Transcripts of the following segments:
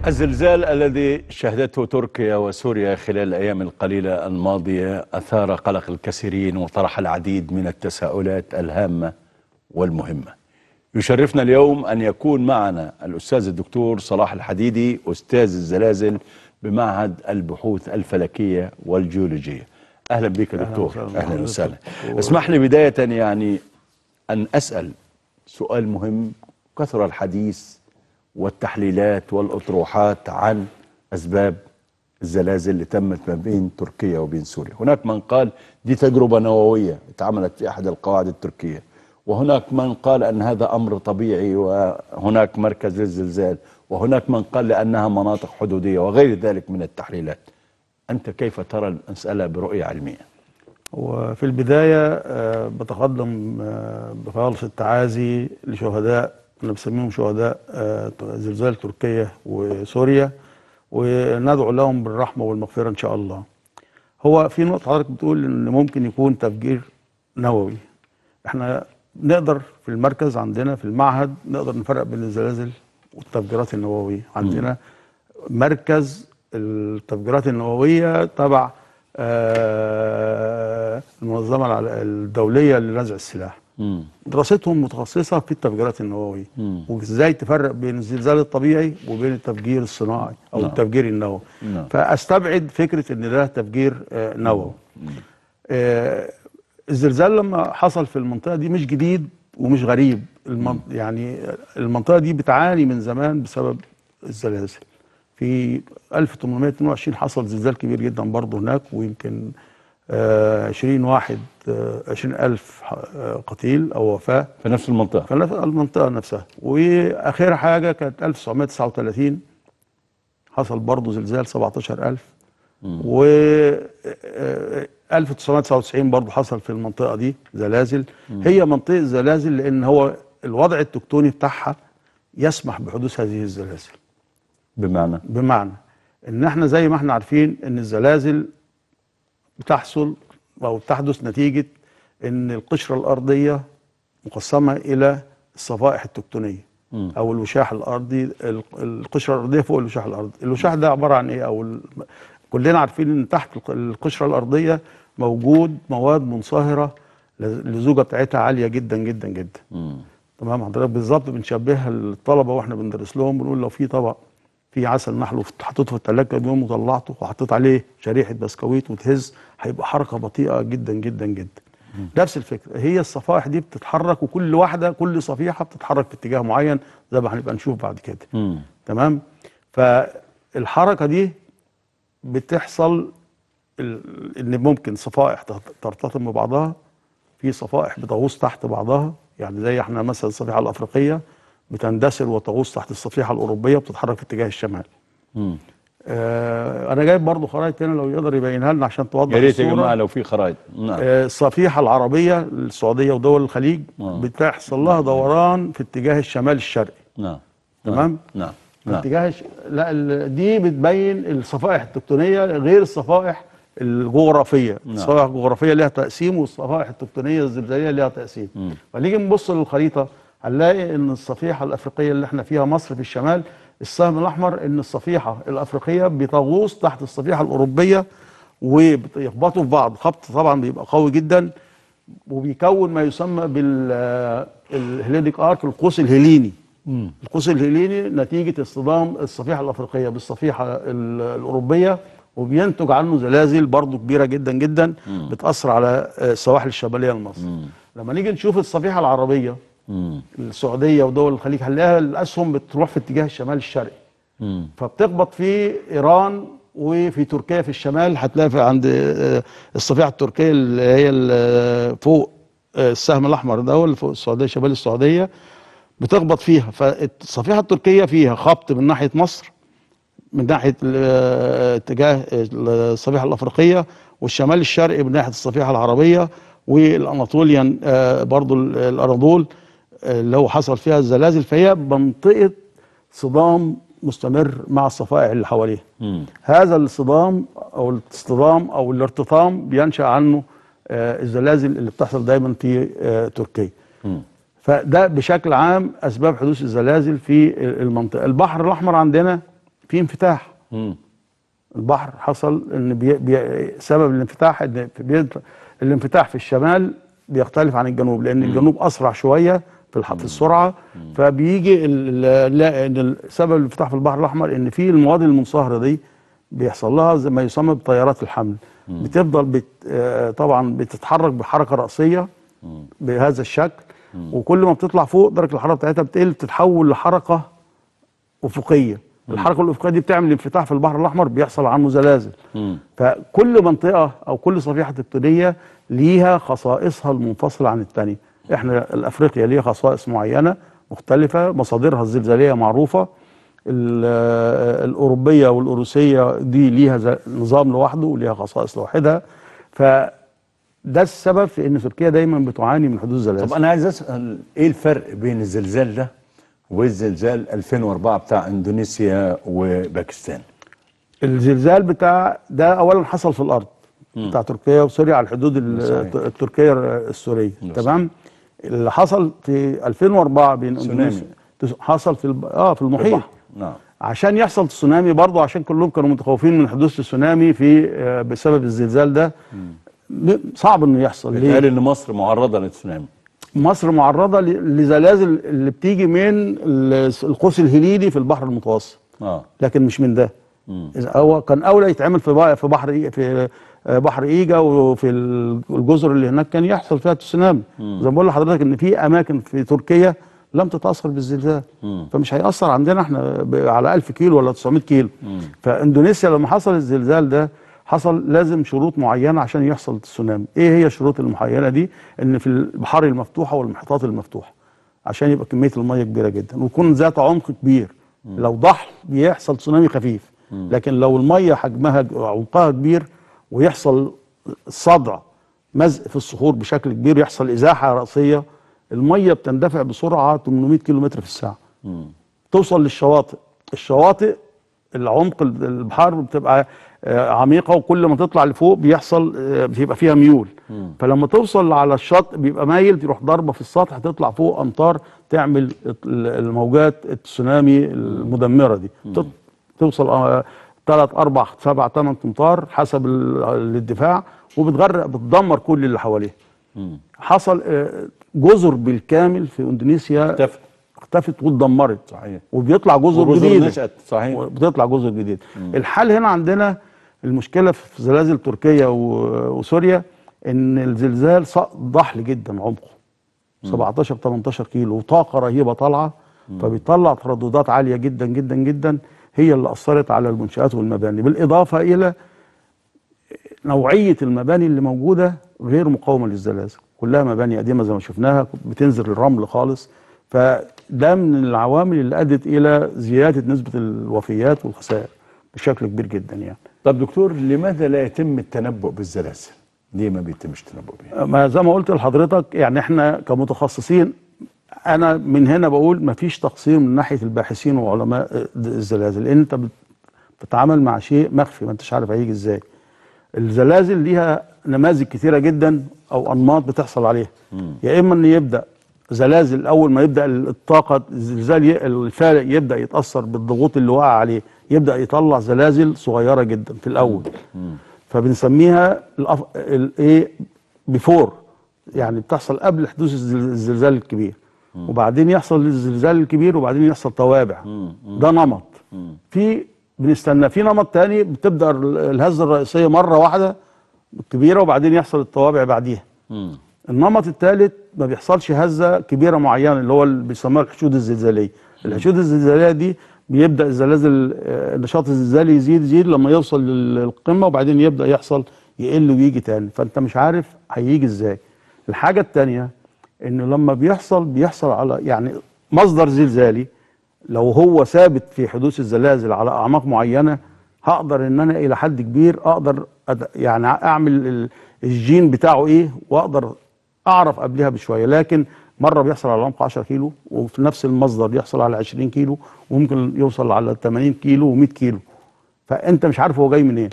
الزلزال الذي شهدته تركيا وسوريا خلال الأيام القليلة الماضية أثار قلق الكثيرين وطرح العديد من التساؤلات الهامة والمهمة يشرفنا اليوم أن يكون معنا الأستاذ الدكتور صلاح الحديدي أستاذ الزلازل بمعهد البحوث الفلكية والجيولوجية أهلا بك يا دكتور وسهلا. أهلا وسهلا اسمح لي بداية يعني أن أسأل سؤال مهم كثر الحديث والتحليلات والأطروحات عن أسباب الزلازل اللي تمت ما بين تركيا وبين سوريا هناك من قال دي تجربة نووية اتعملت في أحد القواعد التركية وهناك من قال أن هذا أمر طبيعي وهناك مركز للزلزال وهناك من قال لأنها مناطق حدودية وغير ذلك من التحليلات أنت كيف ترى المسألة برؤية علمية وفي البداية آه، بتقدم آه، بخالص التعازي لشهداء أنا بسميهم شهداء آه، زلزال تركيا وسوريا وندعو لهم بالرحمة والمغفرة إن شاء الله هو في نقطة حضرتك بتقول إن ممكن يكون تفجير نووي احنا نقدر في المركز عندنا في المعهد نقدر نفرق بين الزلازل والتفجيرات النووية عندنا مركز التفجيرات النووية تبع آه، المنظمة الع- الدولية لنزع السلاح مم. دراستهم متخصصة في التفجيرات النووية مم. وازاي تفرق بين الزلزال الطبيعي وبين التفجير الصناعي او نعم. التفجير النووي نعم. فاستبعد فكرة ان ده تفجير آه، نووي آه، الزلزال لما حصل في المنطقة دي مش جديد ومش غريب المن... يعني المنطقة دي بتعاني من زمان بسبب الزلازل في 1822 حصل زلزال كبير جدا برضه هناك ويمكن آه 20 واحد آه 20 ألف آه قتيل أو وفاة في نفس المنطقة في المنطقة نفسها وآخر حاجة كانت 1939 حصل برضه زلزال 17000 و آه، 1999 برضه حصل في المنطقة دي زلازل هي منطقة زلازل لأن هو الوضع التكتوني بتاعها يسمح بحدوث هذه الزلازل بمعنى بمعنى ان احنا زي ما احنا عارفين ان الزلازل بتحصل او بتحدث نتيجه ان القشره الارضيه مقسمه الى الصفائح التكتونيه مم. او الوشاح الارضي ال- القشره الارضيه فوق الوشاح الارضي الوشاح ده عباره عن ايه او ال- كلنا عارفين ان تحت الق- القشره الارضيه موجود مواد منصهره ل- اللزوجه بتاعتها عاليه جدا جدا جدا مم. تمام حضرتك بالظبط بنشبهها للطلبه واحنا بندرس لهم بنقول لو في طبق فيه عسل نحل وف- حطيته في الثلاجه كام يوم وطلعته وحطيت عليه شريحه بسكويت وتهز هيبقى حركه بطيئه جدا جدا جدا نفس الفكره هي الصفائح دي بتتحرك وكل واحده كل صفيحه بتتحرك في اتجاه معين زي ما هنبقى نشوف بعد كده مم. تمام فالحركه دي بتحصل ال- ان ممكن صفائح ترت- ترتطم ببعضها في صفائح بتغوص تحت بعضها يعني زي احنا مثلا الصفيحه الافريقيه بتندثر وتغوص تحت الصفيحه الاوروبيه بتتحرك في اتجاه الشمال مم. آه انا جايب برضو خرائط هنا لو يقدر يبينها لنا عشان توضح يا ريت يا الصورة. جماعة لو في خرائط نعم آه، الصفيحة العربية السعودية ودول الخليج آه. بتحصل لها دوران في اتجاه الشمال الشرقي نعم تمام؟ نعم في نعم اتجاه الش... لا ال- دي بتبين الصفائح التكتونية غير الصفائح الجغرافية نعم. الصفائح الجغرافية لها تقسيم والصفائح التكتونية الزلزالية لها تقسيم مم. فنيجي نبص للخريطة هنلاقي ان الصفيحة الافريقية اللي احنا فيها مصر في الشمال السهم الاحمر ان الصفيحة الافريقية بتغوص تحت الصفيحة الاوروبية ويخبطوا في بعض خبط طبعا بيبقى قوي جدا وبيكون ما يسمى بالهيلينيك ارك القوس الهيليني مم. القوس الهيليني نتيجة اصطدام الصفيحة الأفريقية بالصفيحة ال- الأوروبية وبينتج عنه زلازل برضو كبيرة جدا جدا بتأثر على آه، السواحل الشمالية لمصر لما نيجي نشوف الصفيحة العربية مم. السعودية ودول الخليج هنلاقيها الأسهم بتروح في اتجاه الشمال الشرقي مم. فبتخبط في إيران وفي تركيا في الشمال هتلاقي في عند آه، الصفيحة التركية اللي هي ال- فوق آه، السهم الأحمر ده اللي فوق السعودية شمال السعودية بتخبط فيها فالصفيحة التركية فيها خبط من ناحية مصر من ناحية ال- اتجاه الصفيحة الأفريقية والشمال الشرقي من ناحية الصفيحة العربية والأناطوليان آه، برضو ال- الأناضول آه، اللي هو حصل فيها الزلازل فهي منطقة صدام مستمر مع الصفائح اللي حواليها مم. هذا الصدام او الاصطدام او الارتطام بينشا عنه آه، الزلازل اللي بتحصل دايما في آه، تركيا مم. فده بشكل عام اسباب حدوث الزلازل في المنطقه البحر الاحمر عندنا في انفتاح مم. البحر حصل ان بي بي سبب الانفتاح ان في بي الانفتاح في الشمال بيختلف عن الجنوب لان الجنوب اسرع شويه في الح- في السرعه فبيجي ال- ال- لا ان سبب الانفتاح في البحر الاحمر ان في المواد المنصهره دي بيحصل لها زي ما يسمى بطيارات الحمل بتفضل بت آه، طبعا بتتحرك بحركه راسيه بهذا الشكل وكل ما بتطلع فوق درجه الحراره بتاعتها بتقل تتحول لحركه افقيه الحركه الافقيه دي بتعمل انفتاح في البحر الاحمر بيحصل عنه زلازل مم. فكل منطقه او كل صفيحه تكتونيه ليها خصائصها المنفصله عن الثانيه احنا الافريقيا ليها خصائص معينه مختلفه مصادرها الزلزاليه معروفه ال- الاوروبيه والاروسيه دي ليها ز- نظام لوحده وليها خصائص لوحدها فده السبب في ان تركيا دايما بتعاني من حدوث زلازل طب انا عايز اسال ايه الفرق بين الزلزال ده والزلزال 2004 بتاع اندونيسيا وباكستان الزلزال بتاع ده اولا حصل في الارض بتاع تركيا وسوريا على الحدود ال- صحيح. التركيه السوريه صحيح. تمام اللي حصل في 2004 بين تسونامي. اندونيسيا تس- حصل في الب... اه في المحيط البحر. نعم عشان يحصل تسونامي برضه عشان كلهم كانوا متخوفين من حدوث التسونامي في آه، بسبب الزلزال ده م- صعب انه يحصل ليه؟ بيتقال ان مصر معرضه للتسونامي مصر معرضه ل- لزلازل اللي بتيجي من ال- القوس الهليلي في البحر المتوسط اه لكن مش من ده إذا هو كان اولى يتعمل في بقى في بحر إي- في آه، بحر ايجا وفي ال- الجزر اللي هناك كان يحصل فيها تسونامي زي ما بقول لحضرتك ان في اماكن في تركيا لم تتاثر بالزلزال فمش هياثر عندنا احنا ب- على 1000 كيلو ولا 900 كيلو فاندونيسيا لما حصل الزلزال ده حصل لازم شروط معينه عشان يحصل تسونامي ايه هي الشروط المعينه دي ان في البحار المفتوحه والمحيطات المفتوحه عشان يبقى كميه الميه كبيره جدا ويكون ذات عمق كبير لو ضحل بيحصل تسونامي خفيف لكن لو الميه حجمها عمقها كبير ويحصل صدع مزق في الصخور بشكل كبير يحصل ازاحه راسيه الميه بتندفع بسرعه 800 كيلو متر في الساعه توصل للشواطئ الشواطئ العمق ال- البحار بتبقى آه، عميقه وكل ما تطلع لفوق بيحصل آه، بيبقى فيها ميول فلما توصل على الشط بيبقى مايل تروح ضربه في السطح تطلع فوق امطار تعمل ال- الموجات التسونامي المدمره دي تط- توصل ثلاث اربع سبع ثمان امتار حسب ال- الدفاع وبتغرق بتدمر كل اللي حواليها حصل آه، جزر بالكامل في اندونيسيا اختفت. اختفت واتدمرت صحيح وبيطلع جزر وجزر جديده نشأت صحيح بتطلع جزر جديد الحل هنا عندنا المشكله في زلازل تركيا و- وسوريا ان الزلزال ص- ضحل جدا عمقه 17 18 كيلو وطاقه رهيبه طالعه فبيطلع ترددات عاليه جدا جدا جدا هي اللي اثرت على المنشات والمباني بالاضافه الى نوعيه المباني اللي موجوده غير مقاومه للزلازل كلها مباني قديمه زي ما شفناها بتنزل الرمل خالص فده من العوامل اللي ادت الى زياده نسبه الوفيات والخسائر بشكل كبير جدا يعني طب دكتور لماذا لا يتم التنبؤ بالزلازل؟ ليه ما بيتمش التنبؤ بيها؟ ما زي ما قلت لحضرتك يعني احنا كمتخصصين انا من هنا بقول ما فيش تقصير من ناحيه الباحثين وعلماء الزلازل لان انت بت- بتتعامل مع شيء مخفي ما انتش عارف هيجي ازاي الزلازل ليها نماذج كتيره جدا او انماط بتحصل عليها يا اما ان يبدا زلازل اول ما يبدا الطاقه الزلزال ي- الفارق يبدا يتاثر بالضغوط اللي وقع عليه يبدا يطلع زلازل صغيره جدا في الاول فبنسميها الأف... الايه بيفور يعني بتحصل قبل حدوث الزل- الزلزال الكبير وبعدين يحصل الزلزال الكبير وبعدين يحصل توابع ده نمط في بنستنى في نمط تاني بتبدا ال- الهزه الرئيسيه مره واحده كبيره وبعدين يحصل التوابع بعديها النمط الثالث ما بيحصلش هزه كبيره معينه اللي هو اللي بيسموها الحشود الزلزاليه الحشود الزلزاليه دي بيبدا الزلازل آه، النشاط الزلزالي يزيد يزيد لما يوصل للقمه وبعدين يبدا يحصل يقل ويجي تاني فانت مش عارف هيجي ازاي الحاجه الثانيه انه لما بيحصل بيحصل على يعني مصدر زلزالي لو هو ثابت في حدوث الزلازل على اعماق معينه هقدر ان انا الى حد كبير اقدر أد... يعني اعمل ال- الجين بتاعه ايه واقدر اعرف قبلها بشويه لكن مره بيحصل على عمق 10 كيلو وفي نفس المصدر يحصل على 20 كيلو وممكن يوصل على 80 كيلو و100 كيلو فانت مش عارف هو جاي منين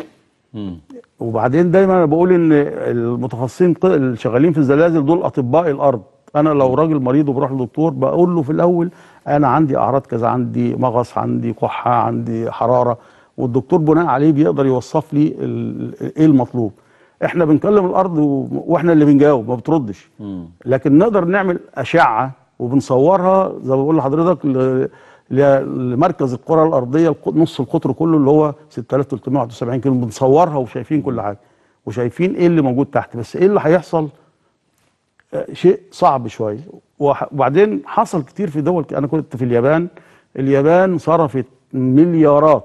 وبعدين دايما انا بقول ان المتخصصين ق- اللي شغالين في الزلازل دول اطباء الارض انا لو راجل مريض وبروح للدكتور بقول له في الاول انا عندي اعراض كذا عندي مغص عندي كحه عندي حراره والدكتور بناء عليه بيقدر يوصف لي ال- ايه المطلوب احنا بنكلم الارض و- واحنا اللي بنجاوب ما بتردش لكن نقدر نعمل اشعه وبنصورها زي ما بقول لحضرتك ل- ل- لمركز القرى الارضيه الق- نص القطر كله اللي هو 6371 كيلو بنصورها وشايفين كل حاجه وشايفين ايه اللي موجود تحت بس ايه اللي هيحصل آه، شيء صعب شويه وح- وبعدين حصل كتير في دول ك- انا كنت في اليابان اليابان صرفت مليارات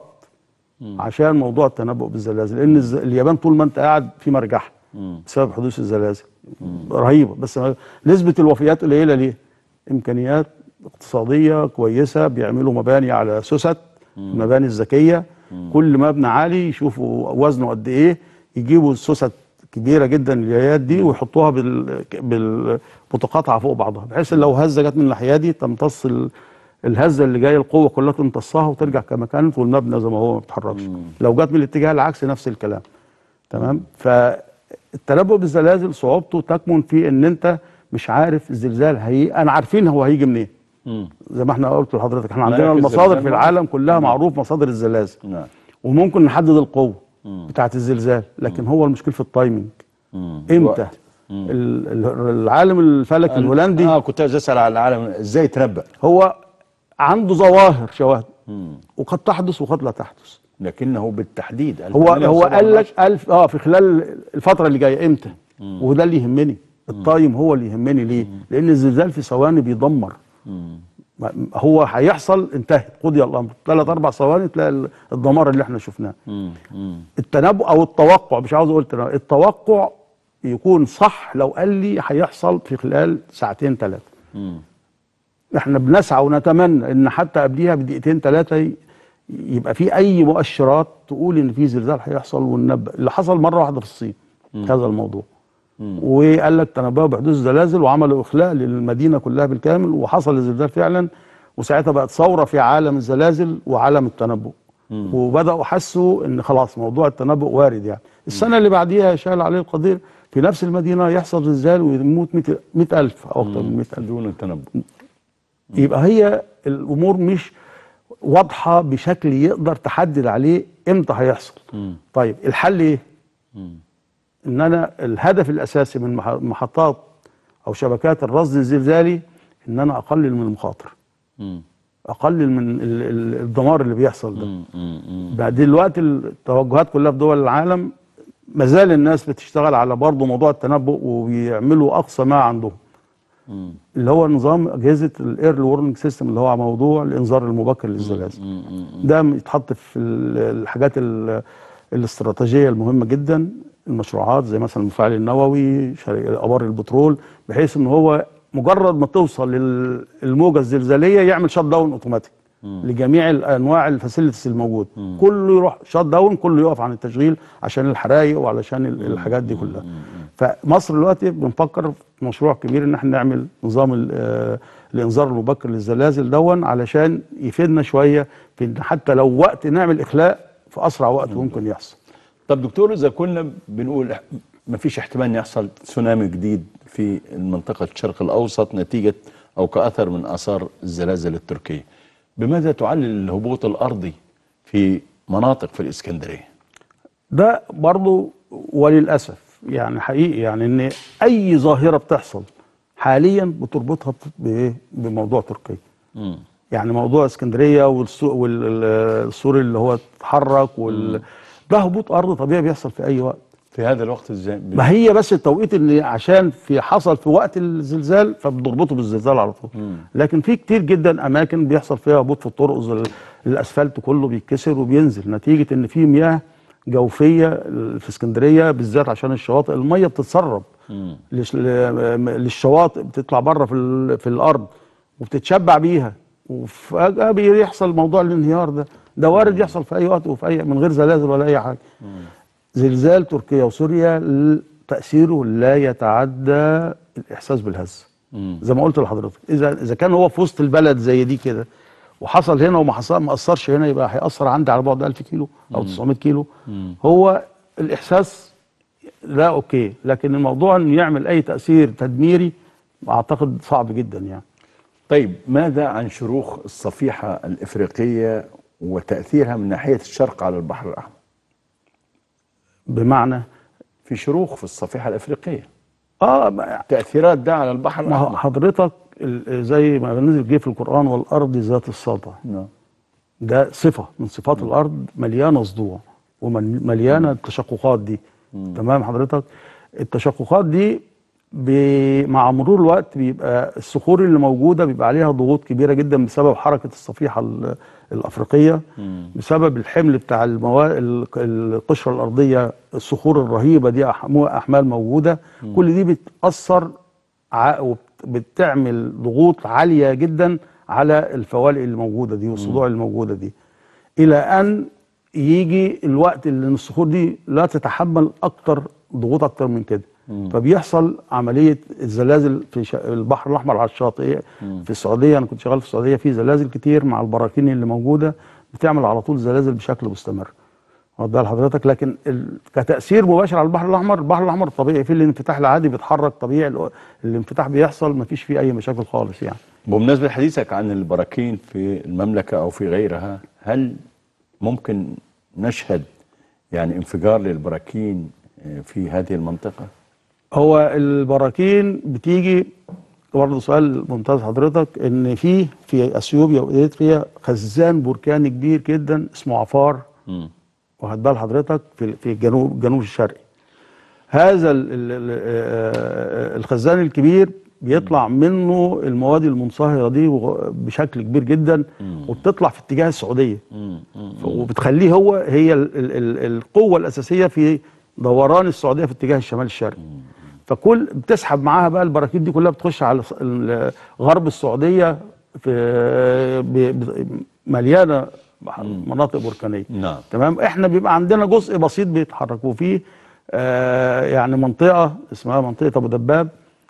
عشان موضوع التنبؤ بالزلازل لان الز- اليابان طول ما انت قاعد في مرجحه بسبب حدوث الزلازل رهيبه بس ما- نسبه الوفيات قليله ليه؟ امكانيات اقتصاديه كويسه بيعملوا مباني على سوست المباني الذكيه كل مبنى عالي يشوفوا وزنه قد ايه يجيبوا السوست كبيره جدا اليايات دي ويحطوها بال بال متقاطعه فوق بعضها بحيث إن لو هزه جت من الناحيه دي تمتص ال- الهزه اللي جايه القوه كلها تمتصها وترجع كما كانت والمبنى زي ما هو ما بيتحركش لو جت من الاتجاه العكسي نفس الكلام تمام فالتنبؤ بالزلازل صعوبته تكمن في ان انت مش عارف الزلزال هي انا عارفين هو هيجي منين زي ما احنا قلت لحضرتك احنا عندنا مراكز المصادر زلزال في معروف. العالم كلها معروف مصادر الزلازل نعم وممكن نحدد القوه بتاعه الزلزال لكن هو المشكله في التايمنج امتى الوقت. ال- ال- العالم الفلك الهولندي اه كنت عايز اسال على العالم ازاي يتنبأ هو عنده ظواهر شواهد وقد تحدث وقد لا تحدث لكنه بالتحديد هو هو قال 1817. لك ألف اه في خلال الفتره اللي جايه امتى وده اللي يهمني التايم هو اللي يهمني ليه لان الزلزال في ثواني بيدمر ما- هو هيحصل انتهت قضي الامر ثلاث اربع ثواني تلاقي ال- الدمار اللي احنا شفناه مم. مم. التنبؤ او التوقع مش عاوز اقول تنبؤ التوقع يكون صح لو قال لي هيحصل في خلال ساعتين ثلاثه مم. احنا بنسعى ونتمنى ان حتى قبليها بدقيقتين ثلاثه ي- يبقى في اي مؤشرات تقول ان في زلزال هيحصل وننبأ اللي حصل مره واحده في الصين هذا الموضوع وقال لك تنبأوا بحدوث زلازل وعملوا اخلاء للمدينه كلها بالكامل وحصل الزلزال فعلا وساعتها بقت ثوره في عالم الزلازل وعالم التنبؤ وبداوا حسوا ان خلاص موضوع التنبؤ وارد يعني السنه اللي بعديها شال عليه القدير في نفس المدينه يحصل زلزال ويموت 100000 او اكثر من 100000 دون التنبؤ يبقى هي الامور مش واضحه بشكل يقدر تحدد عليه امتى هيحصل طيب الحل ايه ان انا الهدف الاساسي من مح- محطات او شبكات الرصد الزلزالي ان انا اقلل من المخاطر مم. اقلل من ال- ال- الدمار اللي بيحصل ده مم. مم. مم. بعد دلوقتي التوجهات كلها في دول العالم ما زال الناس بتشتغل على برضه موضوع التنبؤ وبيعملوا اقصى ما عندهم مم. اللي هو نظام اجهزه الايرلي وورنينج سيستم اللي هو موضوع الانذار المبكر للزلازل مم. مم. ده يتحط في ال- الحاجات ال- الاستراتيجيه المهمه جدا المشروعات زي مثلا المفاعل النووي شركة ابار البترول بحيث ان هو مجرد ما توصل للموجه الزلزاليه يعمل شات داون اوتوماتيك لجميع الانواع الفاسيلتيز الموجود كله يروح شات داون كله يقف عن التشغيل عشان الحرايق وعلشان ال- الحاجات دي كلها فمصر دلوقتي بنفكر في مشروع كبير ان احنا نعمل نظام ال- آه، الانذار المبكر للزلازل دون علشان يفيدنا شويه في ان حتى لو وقت نعمل اخلاء في اسرع وقت ممكن يحصل طب دكتور اذا كنا بنقول ما فيش احتمال ان يحصل تسونامي جديد في منطقه الشرق الاوسط نتيجه او كاثر من اثار الزلازل التركيه بماذا تعلل الهبوط الارضي في مناطق في الاسكندريه ده برضو وللاسف يعني حقيقي يعني ان اي ظاهره بتحصل حاليا بتربطها بايه بموضوع تركيا مم. يعني موضوع اسكندريه والسو- والسور اللي هو اتحرك وال ده هبوط ارض طبيعي بيحصل في اي وقت في هذا الوقت ازاي ما هي بس التوقيت اللي عشان في حصل في وقت الزلزال فبنربطه بالزلزال على طول لكن في كتير جدا اماكن بيحصل فيها هبوط في الطرق زي ال- الاسفلت كله بيتكسر وبينزل نتيجه ان في مياه جوفيه في اسكندريه بالذات عشان الشواطئ الميه بتتسرب لش- ل- للشواطئ بتطلع بره في ال- في الارض وبتتشبع بيها وفجاه بيحصل موضوع الانهيار ده ده وارد يحصل في اي وقت وفي اي من غير زلازل ولا اي حاجه زلزال تركيا وسوريا ل- تاثيره لا يتعدى الاحساس بالهز زي ما قلت لحضرتك اذا اذا كان هو في وسط البلد زي دي كده وحصل هنا وما حصل ما اثرش هنا يبقى هياثر عندي على بعد 1000 كيلو او 900 كيلو هو الاحساس لا اوكي لكن الموضوع انه يعمل اي تاثير تدميري اعتقد صعب جدا يعني طيب ماذا عن شروخ الصفيحة الإفريقية وتأثيرها من ناحية الشرق على البحر الأحمر بمعنى في شروخ في الصفيحة الإفريقية اه ما تأثيرات ده على البحر ما هو الأحمر حضرتك ال- زي ما نزل جه في القرآن والأرض ذات الصدع نعم. ده صفة من صفات الأرض مليانة صدوع ومليانة التشققات دي تمام حضرتك التشققات دي ب- مع مرور الوقت بيبقى الصخور اللي موجودة بيبقى عليها ضغوط كبيرة جدا بسبب حركة الصفيحة ال- الأفريقية بسبب الحمل بتاع الموا... ال- القشرة الأرضية الصخور الرهيبة دي أح- أحمال موجودة كل دي بتأثر ع- وبت- بتعمل ضغوط عالية جدا على الفوالق اللي موجودة دي والصدوع اللي موجودة دي إلى أن يجي الوقت اللي الصخور دي لا تتحمل أكتر ضغوط أكتر من كده فبيحصل عملية الزلازل في ش- البحر الأحمر على الشاطئ في السعودية أنا كنت شغال في السعودية في زلازل كتير مع البراكين اللي موجودة بتعمل على طول زلازل بشكل مستمر واخد بال حضرتك لكن ال... كتاثير مباشر على البحر الاحمر البحر الاحمر طبيعي في الانفتاح العادي بيتحرك طبيعي ال- الانفتاح بيحصل مفيش فيه اي مشاكل خالص يعني بمناسبة حديثك عن البراكين في المملكة أو في غيرها هل ممكن نشهد يعني انفجار للبراكين آه، في هذه المنطقة؟ هو البراكين بتيجي برضه سؤال ممتاز حضرتك ان في في اثيوبيا واريتريا خزان بركاني كبير جدا اسمه عفار مم. واخد بال حضرتك في في الجنوب الجنوب الشرقي هذا ال ال ال آه، الخزان الكبير بيطلع منه المواد المنصهره دي وغ- بشكل كبير جدا وبتطلع في اتجاه السعوديه مم. مم. وبتخليه هو هي ال ال ال القوه الاساسيه في دوران السعوديه في اتجاه الشمال الشرقي فكل بتسحب معاها بقى البراكين دي كلها بتخش على الص- ال- غرب السعوديه في ب- ب- مليانه مناطق بركانيه نعم تمام احنا بيبقى عندنا جزء بسيط بيتحرك وفيه آه يعني منطقه اسمها منطقه ابو دباب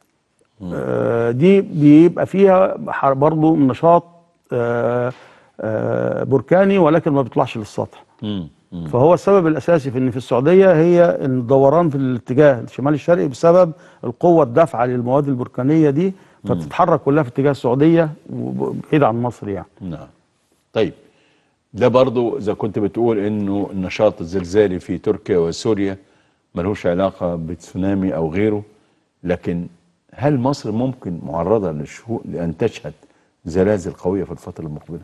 آه دي بيبقى فيها ح- برضو نشاط آه آه بركاني ولكن ما بيطلعش للسطح مم. مم. فهو السبب الاساسي في ان في السعوديه هي الدوران في الاتجاه الشمال الشرقي بسبب القوه الدافعه للمواد البركانيه دي فتتحرك كلها في اتجاه السعوديه وبعيد عن مصر يعني نعم طيب ده برضو إذا كنت بتقول إنه النشاط الزلزالي في تركيا وسوريا ملوش علاقة بتسونامي أو غيره لكن هل مصر ممكن معرضة للشهو لأن تشهد زلازل قوية في الفترة المقبلة؟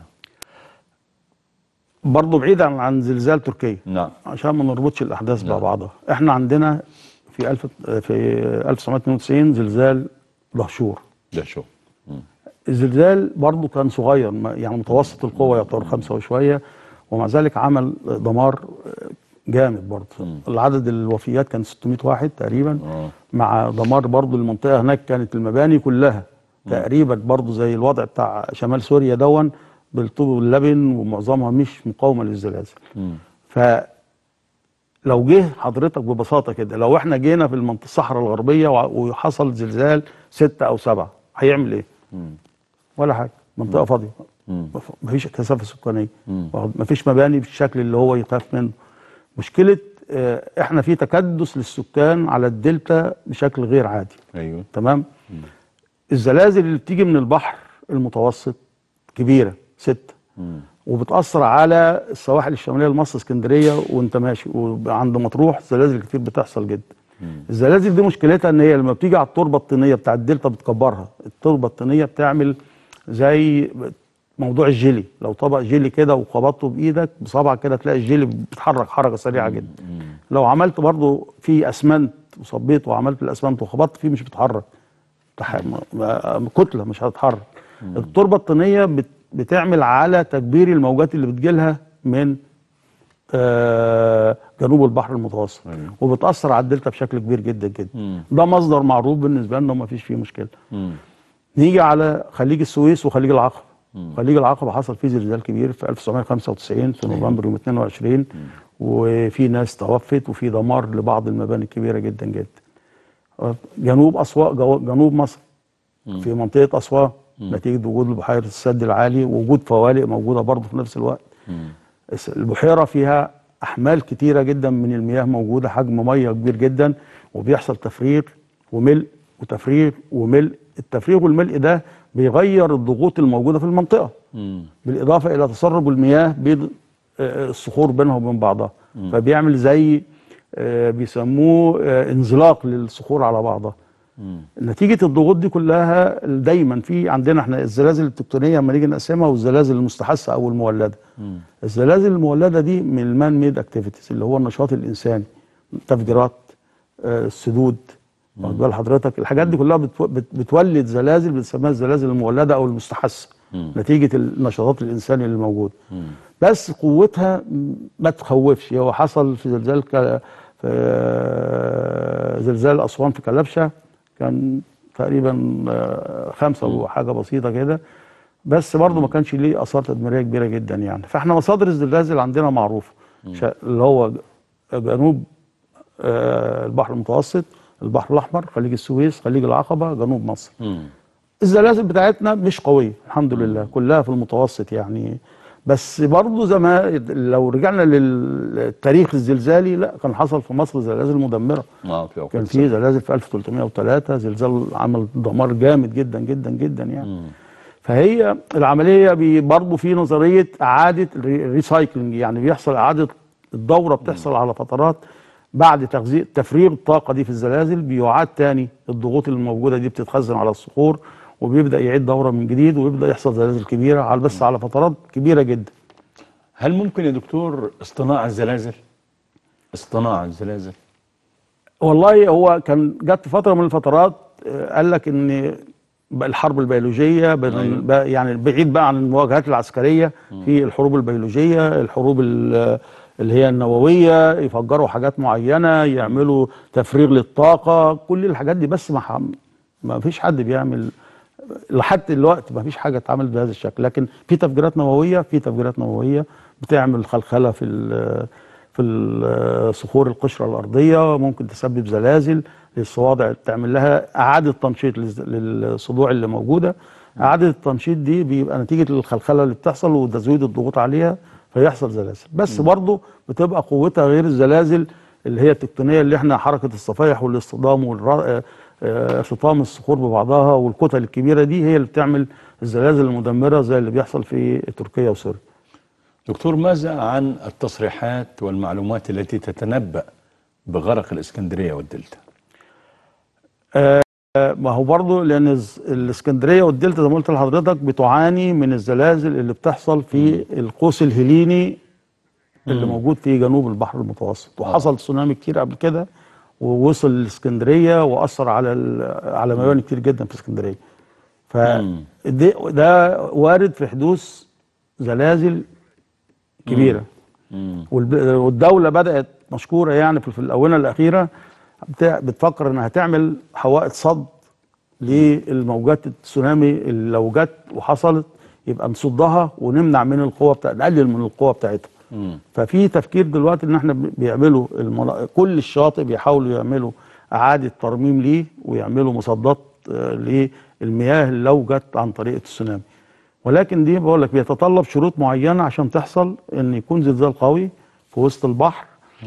برضه بعيد عن عن زلزال تركيا نعم عشان ما نربطش الاحداث مع نعم. بعضها احنا عندنا في الف في 1992 زلزال دهشور ده شو مم. الزلزال برضه كان صغير ما- يعني متوسط القوه يعتبر خمسة وشويه ومع ذلك عمل دمار جامد برضه العدد الوفيات كان 600 واحد تقريبا آه. مع دمار برضه المنطقه هناك كانت المباني كلها تقريبا برضه زي الوضع بتاع شمال سوريا دون بالطوب واللبن ومعظمها مش مقاومه للزلازل مم. فلو جه حضرتك ببساطه كده لو احنا جينا في المنطقه الصحراء الغربيه وع- وحصل زلزال ستة او سبعة هيعمل ايه؟ مم. ولا حاجه منطقه فاضيه مم. مف- مفيش كثافه سكانيه مم. واخد- مفيش مباني بالشكل اللي هو يخاف منه مشكله آه، احنا في تكدس للسكان على الدلتا بشكل غير عادي أيوه تمام الزلازل اللي بتيجي من البحر المتوسط كبيره ستة مم. وبتأثر على السواحل الشمالية لمصر اسكندرية وانت ماشي وعند مطروح زلازل كتير بتحصل جدا الزلازل دي مشكلتها ان هي لما بتيجي على التربة الطينية بتاع الدلتا بتكبرها التربة الطينية بتعمل زي موضوع الجيلي لو طبق جيلي كده وخبطته بايدك بصبعك كده تلاقي الجيلي بيتحرك حركة سريعة جدا لو عملت برضو في اسمنت وصبيت وعملت الاسمنت وخبطت فيه مش بيتحرك تح- م- م- كتله مش هتتحرك التربه الطينيه بت- بتعمل على تكبير الموجات اللي بتجيلها من آه، جنوب البحر المتوسط أيوة. وبتاثر على الدلتا بشكل كبير جدا جدا مم. ده مصدر معروف بالنسبه لنا وما فيش فيه مشكله مم. نيجي على خليج السويس وخليج العقبه خليج العقبه حصل فيه زلزال كبير في 1995 في نوفمبر يوم 22 وفي ناس توفت وفي دمار لبعض المباني الكبيره جدا جدا جنوب اسوان جو- جنوب مصر في منطقه اسوان نتيجه وجود البحيره السد العالي ووجود فوالق موجوده برضه في نفس الوقت الس- البحيره فيها احمال كتيره جدا من المياه موجوده حجم ميه كبير جدا وبيحصل تفريغ وملء وتفريغ وملء التفريغ والملء ده بيغير الضغوط الموجوده في المنطقه مم. بالاضافه الى تسرب المياه بين آه، الصخور بينها وبين بعضها فبيعمل زي آه، بيسموه آه، انزلاق للصخور على بعضها مم. نتيجه الضغوط دي كلها دايما في عندنا احنا الزلازل التكتونيه لما نيجي نقسمها والزلازل المستحثه او المولده مم. الزلازل المولده دي من المان ميد اكتيفيتيز اللي هو النشاط الانساني تفجيرات آه، السدود واخد بال حضرتك الحاجات دي كلها بتو- بت- بتولد زلازل بنسميها الزلازل المولده او المستحثه مم. نتيجه النشاطات الانساني اللي موجود مم. بس قوتها م- ما تخوفش هو حصل في زلزال ك... في آه، زلزال اسوان في كلبشه كان تقريبا آه، خمسه وحاجه بسيطه كده بس برضه ما كانش ليه اثار تدميريه كبيره جدا يعني فاحنا مصادر الزلازل عندنا معروفه شا- اللي هو ج- جنوب آه، البحر المتوسط البحر الاحمر خليج السويس خليج العقبه جنوب مصر مم. الزلازل بتاعتنا مش قويه الحمد لله كلها في المتوسط يعني بس برضه زي ما لو رجعنا للتاريخ الزلزالي لا كان حصل في مصر زلازل مدمره اه في كان أوقات في زلازل في 1303 زلزال عمل دمار جامد جدا جدا جدا يعني مم. فهي العمليه بي- برضه في نظريه اعاده الريسايكلينج يعني بيحصل اعاده الدوره بتحصل على فترات بعد تغذيه تفريغ الطاقه دي في الزلازل بيعاد تاني الضغوط اللي موجوده دي بتتخزن على الصخور وبيبدا يعيد دوره من جديد ويبدا يحصل زلازل كبيره على بس على فترات كبيره جدا هل ممكن يا دكتور اصطناع الزلازل؟ اصطناع الزلازل والله هو كان جت فتره من الفترات آه، قال لك ان بقى الحرب البيولوجيه بين أيوة. بقى يعني بعيد بقى عن المواجهات العسكريه في الحروب البيولوجيه الحروب ال- اللي هي النوويه يفجروا حاجات معينه يعملوا تفريغ للطاقه كل الحاجات دي بس ما ح- ما فيش حد بيعمل لحد دلوقتي ما فيش حاجه اتعملت بهذا الشكل لكن في تفجيرات نوويه في تفجيرات نوويه بتعمل خلخله في ال- في ال- صخور القشره الارضيه ممكن تسبب زلازل للصوابع تعمل لها اعاده تنشيط للز- للصدوع اللي موجوده اعاده التنشيط دي بيبقى نتيجه الخلخله اللي بتحصل وتزويد الضغوط عليها فيحصل زلازل بس برضه بتبقى قوتها غير الزلازل اللي هي التكتونيه اللي احنا حركه الصفائح والاصطدام وارتطام الصخور ببعضها والكتل الكبيره دي هي اللي بتعمل الزلازل المدمره زي اللي بيحصل في تركيا وسوريا دكتور ماذا عن التصريحات والمعلومات التي تتنبأ بغرق الإسكندرية والدلتا؟ ما هو برضه لان الز- الاسكندريه والدلتا زي ما قلت لحضرتك بتعاني من الزلازل اللي بتحصل في القوس الهليني اللي موجود في جنوب البحر المتوسط وحصل تسونامي كتير قبل كده ووصل الاسكندريه واثر على ال- على مباني كتير جدا في اسكندريه ف مم. ده- ده وارد في حدوث زلازل كبيره مم. والب- والدوله بدات مشكوره يعني في في الاونه الاخيره بتاع- بتفكر انها تعمل حوائط صد للموجات التسونامي اللي لو جت وحصلت يبقى نصدها ونمنع من القوه بتاع نقلل من القوه بتاعتها مم. ففي تفكير دلوقتي ان احنا بيعملوا المنا... كل الشاطئ بيحاولوا يعملوا اعاده ترميم ليه ويعملوا مصدات آه، للمياه اللي لو جت عن طريق التسونامي ولكن دي بقول لك بيتطلب شروط معينه عشان تحصل ان يكون زلزال قوي في وسط البحر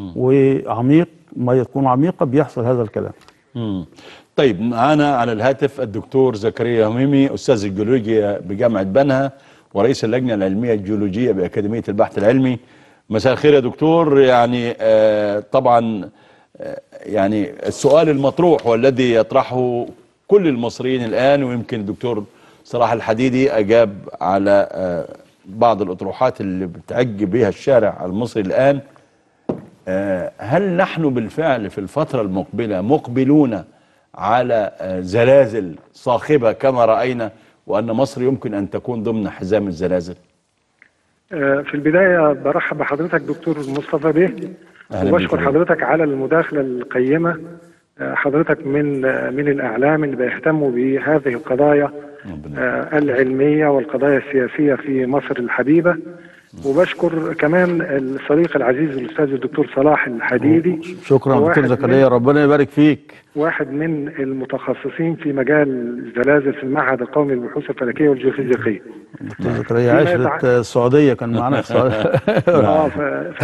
وعميق ميه تكون عميقه بيحصل هذا الكلام مم. طيب معانا على الهاتف الدكتور زكريا هميمي أستاذ الجيولوجيا بجامعة بنها ورئيس اللجنة العلمية الجيولوجية بأكاديمية البحث العلمي مساء الخير يا دكتور يعني آه طبعا آه يعني السؤال المطروح والذي يطرحه كل المصريين الآن ويمكن الدكتور صلاح الحديدي أجاب على آه بعض الأطروحات اللي بتعج بها الشارع المصري الآن آه، هل نحن بالفعل في الفترة المقبلة مقبلون على آه، زلازل صاخبة كما رأينا وأن مصر يمكن أن تكون ضمن حزام الزلازل آه، في البداية برحب بحضرتك دكتور مصطفى بيه أهلا وبشكر بك. حضرتك على المداخلة القيمة آه، حضرتك من آه، من الأعلام اللي بيهتموا بهذه القضايا ربنا آه، العلمية والقضايا السياسية في مصر الحبيبة وبشكر كمان الصديق العزيز الأستاذ الدكتور صلاح الحديدي شكرا واحد دكتور من- زكريا ربنا يبارك فيك واحد من المتخصصين في مجال الزلازل في المعهد القومي للبحوث الفلكية والجيوفيزيقية دكتور زكريا فيما عشرة يتع- السعوديه كان معانا في السعوديه اه ف, ف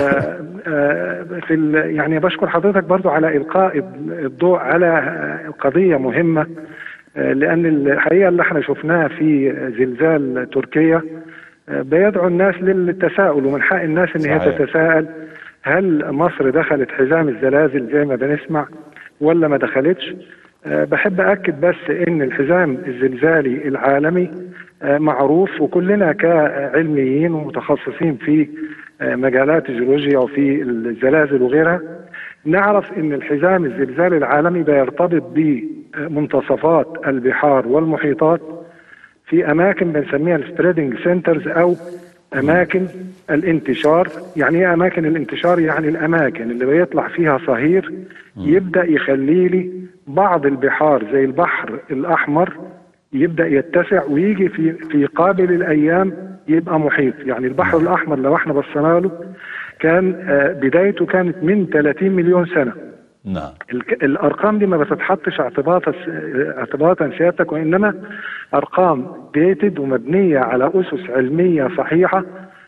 آه، في ال... يعني بشكر حضرتك برضو على القاء الضوء على آه، قضيه مهمه آه، لان الحقيقه اللي احنا شفناه في زلزال تركيا آه، بيدعو الناس للتساؤل ومن حق الناس ان هي صحيح. تتساءل هل مصر دخلت حزام الزلازل زي ما بنسمع ولا ما دخلتش آه، بحب أكد بس إن الحزام الزلزالي العالمي آه، معروف وكلنا كعلميين ومتخصصين في آه، مجالات الجيولوجيا وفي الزلازل وغيرها نعرف إن الحزام الزلزالي العالمي بيرتبط بمنتصفات البحار والمحيطات في اماكن بنسميها السبريدنج سنترز او اماكن الانتشار يعني ايه اماكن الانتشار يعني الاماكن اللي بيطلع فيها صهير يبدا يخلي لي بعض البحار زي البحر الاحمر يبدا يتسع ويجي في في قابل الايام يبقى محيط يعني البحر الاحمر لو احنا بصينا له كان آه، بدايته كانت من 30 مليون سنه نعم الك- الارقام دي ما بتتحطش اعتباطا اعتباطا سيادتك وانما ارقام ديتد ومبنيه على اسس علميه صحيحه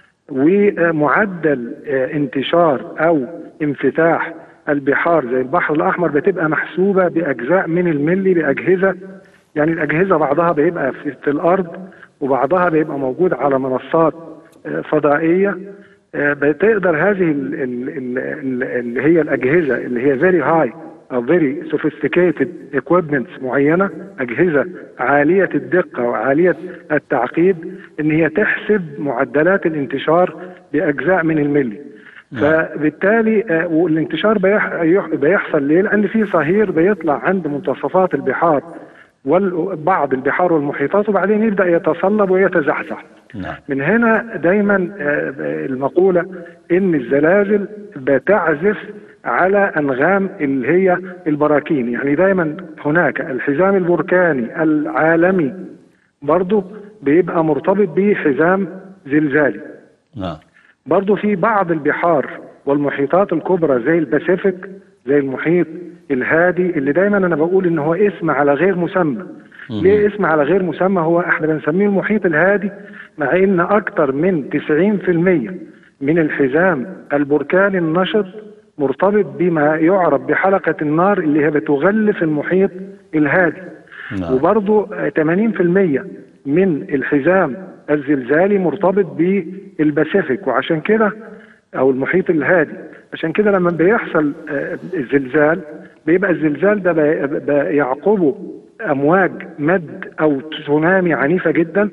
ومعدل آه، انتشار او انفتاح البحار زي البحر الاحمر بتبقى محسوبه باجزاء من الملي باجهزه يعني الاجهزه بعضها بيبقى في, في الارض وبعضها بيبقى موجود على منصات آه، فضائيه آه، بتقدر هذه ال- ال- ال- ال- اللي هي الاجهزه اللي هي فيري هاي او فيري سوفيستيكيتد equipments معينه اجهزه عاليه الدقه وعاليه التعقيد ان هي تحسب معدلات الانتشار باجزاء من الملي فبالتالي آه، والانتشار بيح- يح- بيحصل ليه؟ لان في صهير بيطلع عند منتصفات البحار وبعض البحار والمحيطات وبعدين يبدا يتصلب ويتزحزح نعم من هنا دايما آه، المقولة ان الزلازل بتعزف على انغام اللي هي البراكين يعني دايما هناك الحزام البركاني العالمي برضه بيبقى مرتبط بحزام زلزالي نعم برضو في بعض البحار والمحيطات الكبرى زي الباسيفيك زي المحيط الهادي اللي دايما انا بقول ان هو اسم على غير مسمى ليه اسم على غير مسمى هو احنا بنسميه المحيط الهادي مع ان اكتر من 90% من الحزام البركاني النشط مرتبط بما يعرف بحلقة النار اللي هي بتغلف المحيط الهادي نعم. وبرضو آه، 80% من الحزام الزلزالي مرتبط بالباسيفيك وعشان كده او المحيط الهادي عشان كده لما بيحصل آه، الزلزال بيبقى الزلزال ده بي- بي- يعقبه امواج مد او تسونامي عنيفه جدا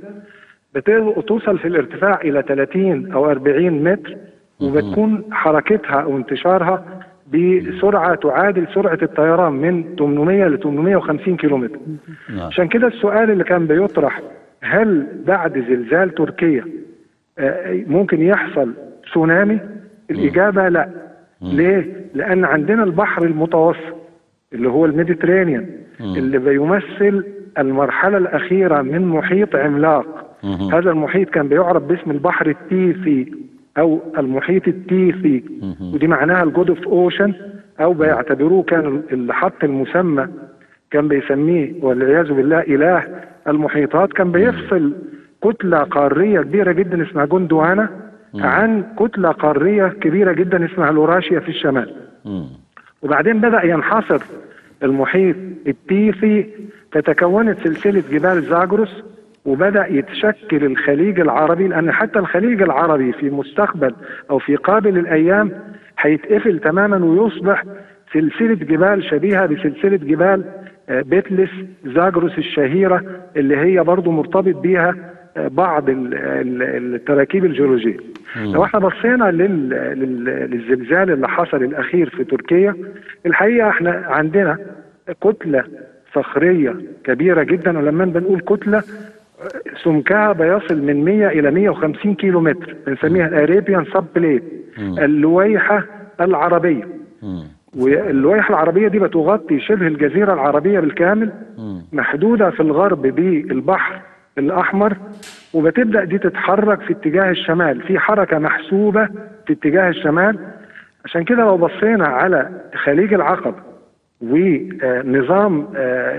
بتوصل في الارتفاع الى 30 او 40 متر وبتكون حركتها او انتشارها بسرعه تعادل سرعه الطيران من 800 ل 850 كيلومتر نعم عشان كده السؤال اللي كان بيطرح هل بعد زلزال تركيا آه، ممكن يحصل تسونامي الإجابة لا ليه؟ لأن عندنا البحر المتوسط اللي هو الميديترينيان اللي بيمثل المرحلة الأخيرة من محيط عملاق مهم. هذا المحيط كان بيعرف باسم البحر التيثي أو المحيط التيثي ودي معناها الجود اوف اوشن أو بيعتبروه كان اللي حط المسمى كان بيسميه والعياذ بالله إله المحيطات كان بيفصل كتلة قارية كبيرة جدا اسمها جندوانا عن كتلة قارية كبيرة جدا اسمها لوراشيا في الشمال مم. وبعدين بدأ ينحصر المحيط التيثي فتكونت سلسلة جبال زاجروس وبدأ يتشكل الخليج العربي لأن حتى الخليج العربي في مستقبل أو في قابل الأيام هيتقفل تماما ويصبح سلسلة جبال شبيهة بسلسلة جبال آه، بيتلس زاجروس الشهيرة اللي هي برضو مرتبط بيها آه، بعض ال- ال- التراكيب الجيولوجية لو احنا بصينا لل- لل- للزلزال اللي حصل الأخير في تركيا الحقيقة احنا عندنا كتلة صخرية كبيرة جدا ولما بنقول كتلة سمكها بيصل من 100 إلى 150 كيلو متر بنسميها الأريبيان سب بليت اللويحة العربية مم. واللويحة العربية دي بتغطي شبه الجزيرة العربية بالكامل محدودة في الغرب بالبحر الأحمر وبتبدأ دي تتحرك في اتجاه الشمال في حركة محسوبة في اتجاه الشمال عشان كده لو بصينا على خليج العقبة ونظام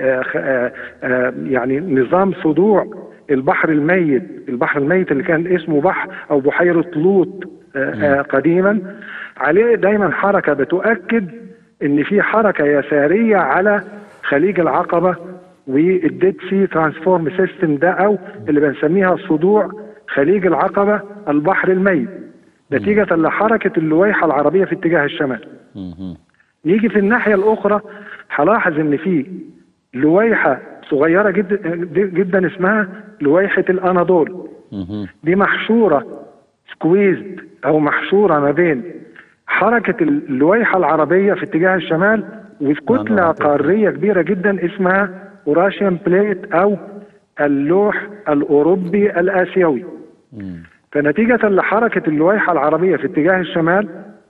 يعني نظام صدوع البحر الميت البحر الميت اللي كان اسمه بحر او بحيرة لوط آه، آه، قديما عليه دايما حركة بتؤكد ان في حركة يسارية على خليج العقبة والديد سي ترانسفورم سيستم ده او اللي بنسميها صدوع خليج العقبه البحر الميت نتيجه لحركه اللويحه العربيه في اتجاه الشمال. نيجي في الناحيه الاخرى هلاحظ ان في لويحه صغيره جدا جدا اسمها لويحه الاناضول دي محشوره سكويزد او محشوره ما بين حركه اللويحه العربيه في اتجاه الشمال وكتله قاريه كبيره جدا اسمها اوراشيان بليت او اللوح الاوروبي الاسيوي فنتيجه لحركه اللويحه العربيه في اتجاه الشمال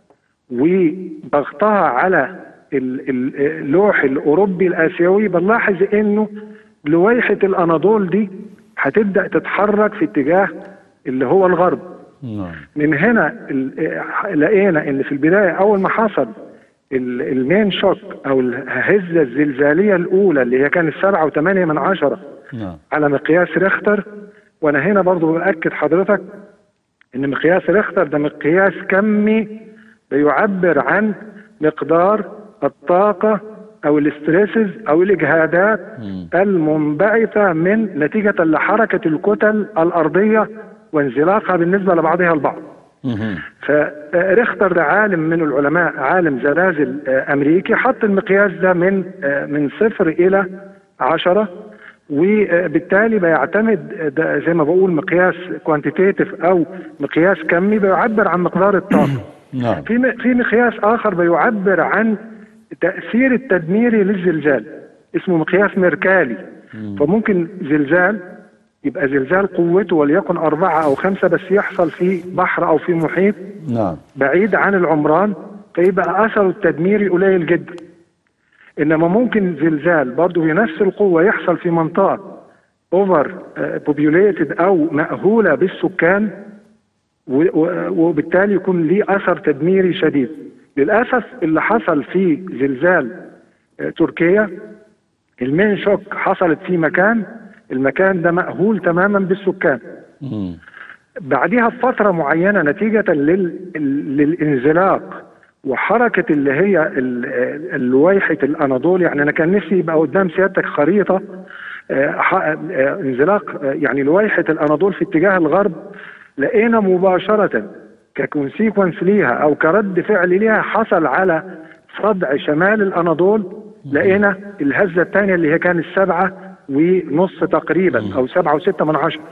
وضغطها على ال- ال- اللوح الاوروبي الاسيوي بنلاحظ انه لويحه الاناضول دي هتبدا تتحرك في اتجاه اللي هو الغرب نعم من هنا ال- آه، لقينا ان في البدايه اول ما حصل ال- المين شوك او الهزه الزلزاليه الاولى اللي هي كانت سبعة وثمانية من عشرة نعم على مقياس ريختر وانا هنا برضو باكد حضرتك ان مقياس ريختر ده مقياس كمي بيعبر عن مقدار الطاقه او الاستريسز او الاجهادات المنبعثه من نتيجه لحركه الكتل الارضيه وانزلاقها بالنسبه لبعضها البعض. فريختر ده عالم من العلماء عالم زلازل آه، امريكي حط المقياس ده من آه، من صفر الى عشرة وبالتالي بيعتمد آه، ده زي ما بقول مقياس كوانتيتيف او مقياس كمي بيعبر عن مقدار الطاقه نعم في م- في مقياس اخر بيعبر عن تاثير التدميري للزلزال اسمه مقياس ميركالي فممكن زلزال يبقى زلزال قوته وليكن أربعة أو خمسة بس يحصل في بحر أو في محيط نعم بعيد عن العمران فيبقى أثره التدميري قليل جدا إنما ممكن زلزال برضه بنفس القوة يحصل في منطقة اوفر بوبيوليتد أو مأهولة بالسكان و- و- وبالتالي يكون ليه أثر تدميري شديد للأسف اللي حصل في زلزال آه، تركيا المين شوك حصلت في مكان المكان ده مأهول تماما بالسكان مم. بعدها بفترة معينة نتيجة لل... للانزلاق وحركة اللي هي ال- ال- لويحة الأناضول يعني أنا كان نفسي يبقى قدام سيادتك خريطة آه، ح- آه، انزلاق آه، يعني لويحة الأناضول في اتجاه الغرب لقينا مباشرة ككونسيكونس ليها أو كرد فعل ليها حصل على صدع شمال الأناضول لقينا الهزة الثانية اللي هي كانت سبعة ونص تقريبا أو سبعة وستة من عشرة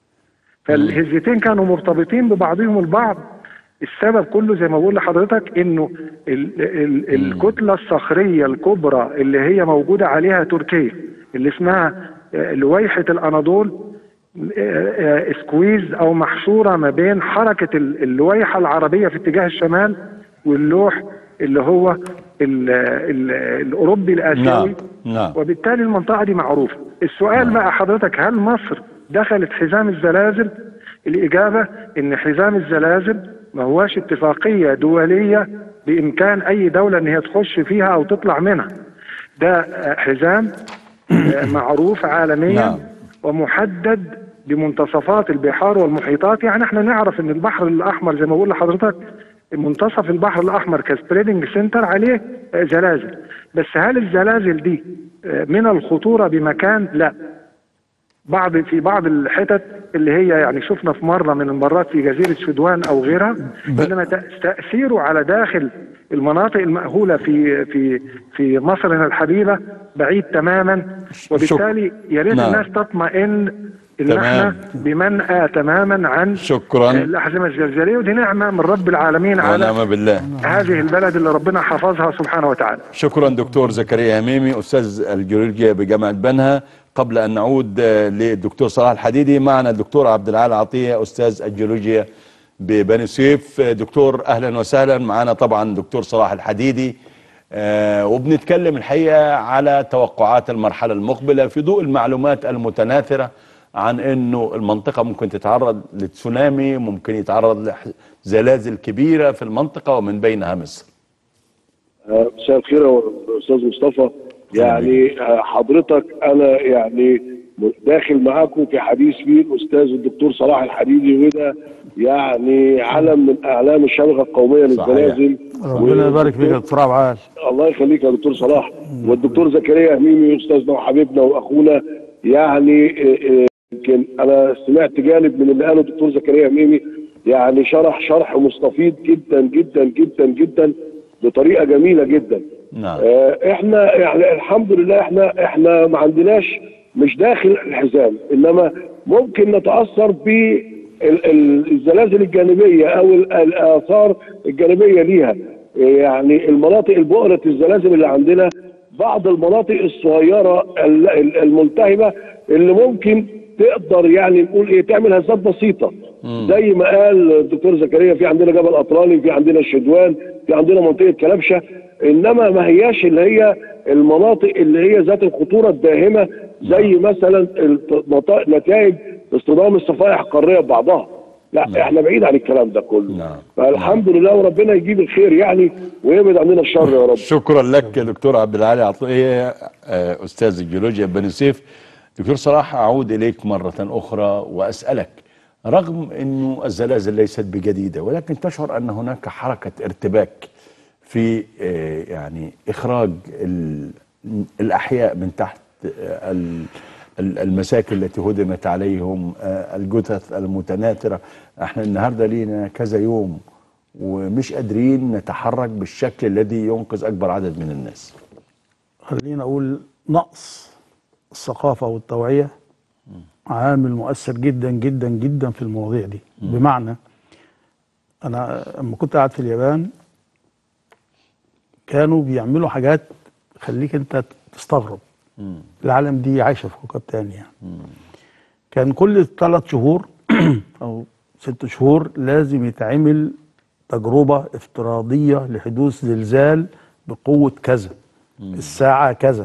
فالهزتين كانوا مرتبطين ببعضهم البعض السبب كله زي ما بقول لحضرتك انه ال ال الكتله الصخريه الكبرى اللي هي موجوده عليها تركيا اللي اسمها آه، لويحه الاناضول آه، آه، سكويز او محشوره ما بين حركه ال- اللويحه العربيه في اتجاه الشمال واللوح اللي هو ال ال الاوروبي الاسيوي نعم نعم وبالتالي المنطقة دي معروفة السؤال بقى حضرتك هل مصر دخلت حزام الزلازل الإجابة إن حزام الزلازل ما هواش اتفاقية دولية بإمكان أي دولة إن هي تخش فيها أو تطلع منها ده آه، حزام آه، معروف عالميا نعم. ومحدد بمنتصفات البحار والمحيطات يعني احنا نعرف ان البحر الاحمر زي ما بقول لحضرتك منتصف البحر الاحمر كسبريدنج سنتر عليه آه، زلازل بس هل الزلازل دي آه، من الخطوره بمكان لا بعض في بعض الحتت اللي هي يعني شفنا في مره من المرات في جزيره شدوان او غيرها ب- انما تأ- تاثيره على داخل المناطق المأهوله في في في مصرنا الحبيبه بعيد تماما وبالتالي يا ريت نعم. الناس تطمئن ان تمام. احنا بمنأى تماما عن شكرا الاحزمه الزلزاليه ودي نعمه من رب العالمين على ونعم بالله هذه البلد اللي ربنا حفظها سبحانه وتعالى شكرا دكتور زكريا هميمي استاذ الجيولوجيا بجامعه بنها قبل ان نعود آه، للدكتور صلاح الحديدي معنا الدكتور عبد العال عطيه استاذ الجيولوجيا ببني سويف آه، دكتور اهلا وسهلا معنا طبعا دكتور صلاح الحديدي آه، وبنتكلم الحقيقه على توقعات المرحله المقبله في ضوء المعلومات المتناثره عن انه المنطقه ممكن تتعرض لتسونامي ممكن يتعرض لزلازل كبيره في المنطقه ومن بينها مصر مساء الخير يا استاذ مصطفى يعني آه، حضرتك انا يعني داخل معاكم في حديث فيه الاستاذ الدكتور صلاح الحديدي وده يعني علم من اعلام الشبكه القوميه صحيح. للزلازل ربنا يبارك فيك يا دكتور عبد الله يخليك يا دكتور صلاح والدكتور زكريا هميمي استاذنا وحبيبنا واخونا يعني آه، آه، يمكن انا سمعت جانب من اللي قاله الدكتور زكريا هميمي يعني شرح شرح مستفيض جدا جدا جدا جدا بطريقه جميله جدا نعم آه، احنا يعني الحمد لله احنا احنا ما عندناش مش داخل الحزام انما ممكن نتاثر بالزلازل الجانبيه او ال- الاثار الجانبيه ليها يعني المناطق البؤره الزلازل اللي عندنا بعض المناطق الصغيره ال- ال- الملتهبه اللي ممكن تقدر يعني نقول ايه تعمل هزات بسيطه زي ما قال الدكتور زكريا في عندنا جبل اطرالي في عندنا الشدوان في عندنا منطقه كلبشه انما ما هياش اللي هي المناطق اللي هي ذات الخطوره الداهمه زي مثلا الت- نتا- نتائج اصطدام الصفائح القاريه ببعضها لا احنا بعيد عن الكلام ده كله نعم. فالحمد لله وربنا يجيب الخير يعني ويبعد عننا الشر يا رب شكرا لك يا دكتور عبد العالي عطيه آه، استاذ الجيولوجيا بني سيف دكتور صلاح اعود اليك مره اخرى واسالك رغم انه الزلازل ليست بجديده ولكن تشعر ان هناك حركه ارتباك في آه، يعني اخراج ال- الاحياء من تحت آه، ال- ال- المساكن التي هدمت عليهم آه، الجثث المتناثره احنا النهارده لينا كذا يوم ومش قادرين نتحرك بالشكل الذي ينقذ اكبر عدد من الناس خلينا اقول نقص الثقافه والتوعيه عامل مؤثر جدا جدا جدا في المواضيع دي بمعنى انا لما كنت قاعد في اليابان كانوا بيعملوا حاجات خليك انت تستغرب العالم دي عايشه في كوكب تاني يعني كان كل ثلاث شهور او ست شهور لازم يتعمل تجربه افتراضيه لحدوث زلزال بقوه كذا الساعه كذا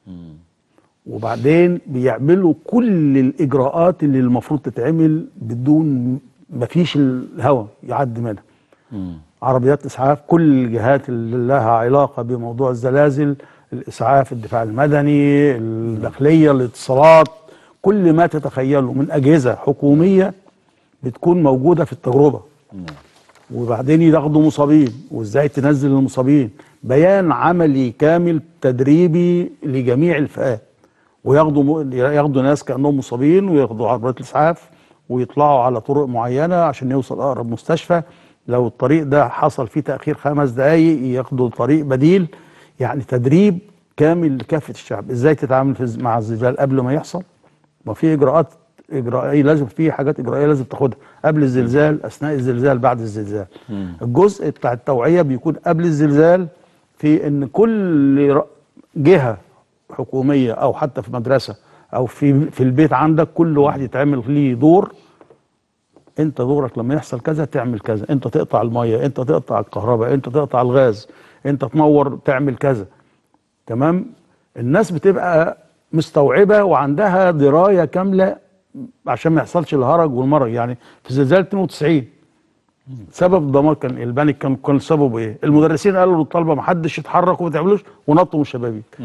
وبعدين بيعملوا كل الاجراءات اللي المفروض تتعمل بدون مفيش الهواء يعدي منها عربيات اسعاف كل الجهات اللي لها علاقه بموضوع الزلازل الاسعاف الدفاع المدني الداخليه الاتصالات كل ما تتخيله من اجهزه حكوميه بتكون موجوده في التجربه وبعدين ياخدوا مصابين وازاي تنزل المصابين بيان عملي كامل تدريبي لجميع الفئات وياخدوا م... ياخدوا ناس كانهم مصابين وياخدوا عربيات الاسعاف ويطلعوا على طرق معينه عشان يوصل اقرب مستشفى لو الطريق ده حصل فيه تاخير خمس دقائق ياخدوا طريق بديل يعني تدريب كامل لكافه الشعب ازاي تتعامل في الز- مع الزلزال قبل ما يحصل ما في اجراءات اجرائيه لازم في حاجات اجرائيه لازم تاخدها قبل الزلزال اثناء الزلزال بعد الزلزال الجزء بتاع التوعيه بيكون قبل الزلزال في ان كل ر- جهه حكوميه او حتى في مدرسه او في في البيت عندك كل واحد يتعمل ليه دور انت دورك لما يحصل كذا تعمل كذا انت تقطع الميه انت تقطع الكهرباء انت تقطع الغاز انت تنور تعمل كذا تمام الناس بتبقى مستوعبه وعندها درايه كامله عشان ما يحصلش الهرج والمرج يعني في زلزال 92 سبب الدمار كان إيه؟ البانيك كان كان سببه ايه؟ المدرسين قالوا للطلبه ما حدش يتحرك وما تعملوش ونطوا من الشبابيك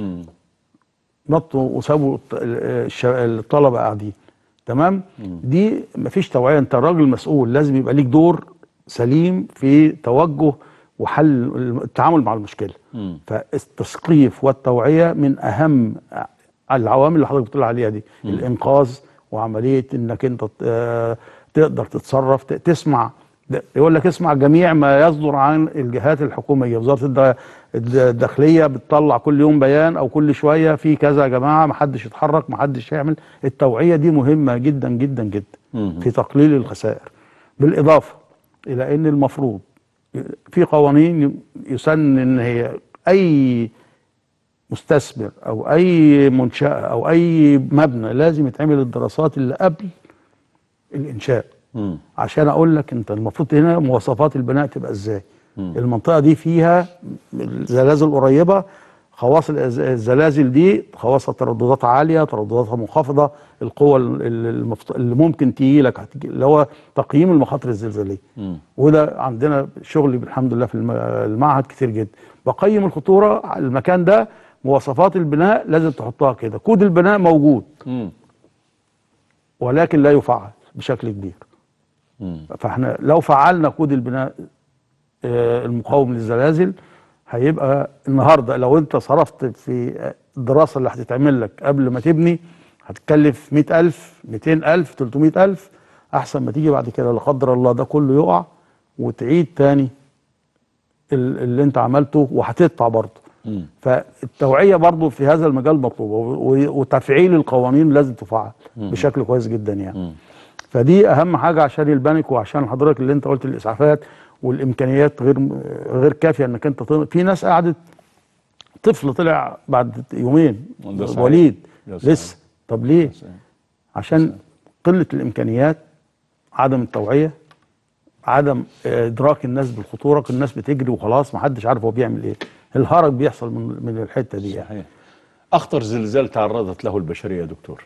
نطوا وسابوا الط- ال- الش- الطلبه قاعدين تمام دي مفيش توعيه انت راجل مسؤول لازم يبقى ليك دور سليم في توجه وحل التعامل مع المشكله فالتثقيف والتوعيه من اهم العوامل اللي حضرتك بتقول عليها دي الانقاذ وعمليه انك انت ت- تقدر تتصرف ت- تسمع ده- يقول لك اسمع جميع ما يصدر عن الجهات الحكوميه وزاره الد- الد- الداخليه بتطلع كل يوم بيان او كل شويه في كذا يا جماعه ما حدش يتحرك ما حدش يعمل التوعيه دي مهمه جدا جدا جدا في تقليل الخسائر بالاضافه الى ان المفروض في قوانين يسن ان هي اي مستثمر او اي منشاه او اي مبنى لازم يتعمل الدراسات اللي قبل الانشاء عشان اقول لك انت المفروض هنا مواصفات البناء تبقى ازاي المنطقه دي فيها زلازل قريبه خواص الز- الزلازل دي خواصها ترددات عاليه تردداتها منخفضه القوه ال- ال- المفت... اللي ممكن تيجي لك هتجي- اللي هو تقييم المخاطر الزلزاليه وده عندنا شغل الحمد لله في الم- المعهد كتير جدا بقيم الخطوره على المكان ده مواصفات البناء لازم تحطها كده كود البناء موجود ولكن لا يفعل بشكل كبير فاحنا لو فعلنا كود البناء آه، المقاوم للزلازل هيبقى النهارده لو انت صرفت في الدراسه اللي هتتعمل لك قبل ما تبني هتكلف 100000 200000 300000 احسن ما تيجي بعد كده لا قدر الله ده كله يقع وتعيد تاني ال- اللي انت عملته وهتدفع برضه فالتوعيه برضه في هذا المجال مطلوبه و- وتفعيل القوانين لازم تفعل بشكل كويس جدا يعني فدي اهم حاجه عشان البنك وعشان حضرتك اللي انت قلت الاسعافات والامكانيات غير غير كافيه انك انت تن- في ناس قعدت طفل طلع بعد يومين ده صحيح. وليد ده صحيح. لسه طب ليه عشان قله الامكانيات عدم التوعيه عدم ادراك الناس بالخطوره الناس بتجري وخلاص ما حدش عارف هو بيعمل ايه الهرج بيحصل من من الحته دي يعني صحيح اخطر زلزال تعرضت له البشريه يا دكتور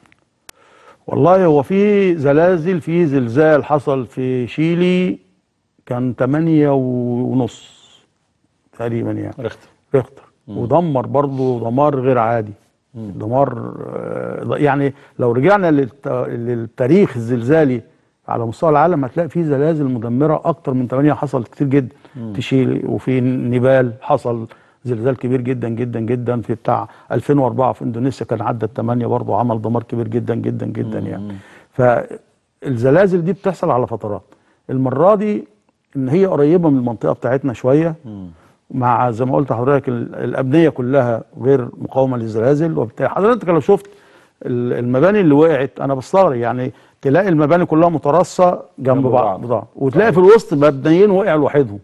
والله هو في زلازل في زلزال حصل في شيلي كان 8 ونص تقريبا يعني رختر ريختر ودمر برضه دمار غير عادي دمار آه، يعني لو رجعنا للت- للتاريخ الزلزالي على مستوى العالم هتلاقي في زلازل مدمره اكتر من 8 حصلت كتير جدا في شيلي وفي نيبال حصل زلزال كبير جدا جدا جدا في بتاع 2004 في اندونيسيا كان عدى الثمانية برضه وعمل دمار كبير جدا جدا جدا يعني فالزلازل دي بتحصل على فترات المرة دي ان هي قريبة من المنطقة بتاعتنا شوية مع زي ما قلت لحضرتك ال- الابنيه كلها غير مقاومه للزلازل وبالتالي حضرتك لو شفت ال- المباني اللي وقعت انا بستغرب يعني تلاقي المباني كلها مترصه جنب جنب بعض بعض. بعض وتلاقي في الوسط مبنيين وقع لوحدهم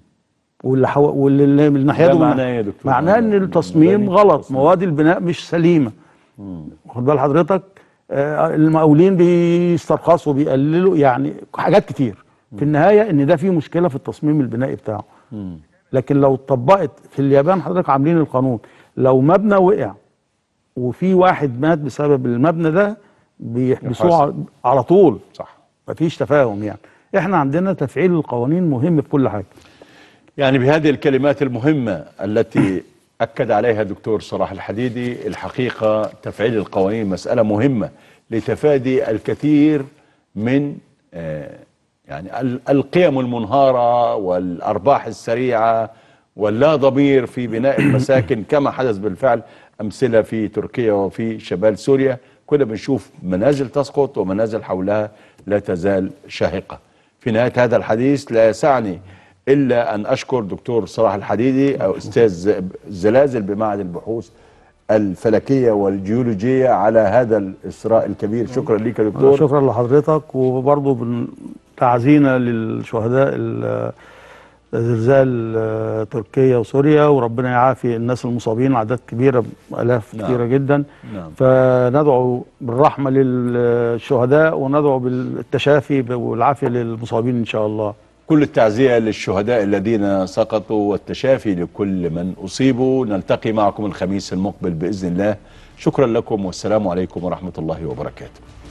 واللي حو... واللي اللي من ناحيته ده معناه إيه يا دكتور؟ معناه ان معناه التصميم مباني غلط تصميم. مواد البناء مش سليمه واخد بال حضرتك آه المقاولين بيسترخصوا بيقللوا يعني حاجات كتير في النهايه ان ده في مشكله في التصميم البنائي بتاعه لكن لو اتطبقت في اليابان حضرتك عاملين القانون لو مبنى وقع وفي واحد مات بسبب المبنى ده بيحبسوه يحاسب. على- على طول صح مفيش تفاهم يعني احنا عندنا تفعيل القوانين مهم في كل حاجه يعني بهذه الكلمات المهمة التي أكد عليها دكتور صلاح الحديدي الحقيقة تفعيل القوانين مسألة مهمة لتفادي الكثير من آه، يعني ال- القيم المنهارة والأرباح السريعة واللا ضمير في بناء المساكن كما حدث بالفعل أمثلة في تركيا وفي شمال سوريا كنا بنشوف منازل تسقط ومنازل حولها لا تزال شاهقة في نهاية هذا الحديث لا يسعني إلا أن أشكر دكتور صلاح الحديدي أو أستاذ الزلازل بمعهد البحوث الفلكية والجيولوجية على هذا الإسراء الكبير شكرا لك يا دكتور شكرا لحضرتك وبرضه بن- تعزينا للشهداء ال- زلزال آه، تركيا وسوريا وربنا يعافي الناس المصابين اعداد كبيره الاف نعم. كثيره جدا نعم. فندعو بالرحمه للشهداء وندعو بالتشافي والعافيه للمصابين ان شاء الله كل التعزية للشهداء الذين سقطوا والتشافي لكل من أصيبوا نلتقي معكم الخميس المقبل بإذن الله شكرا لكم والسلام عليكم ورحمة الله وبركاته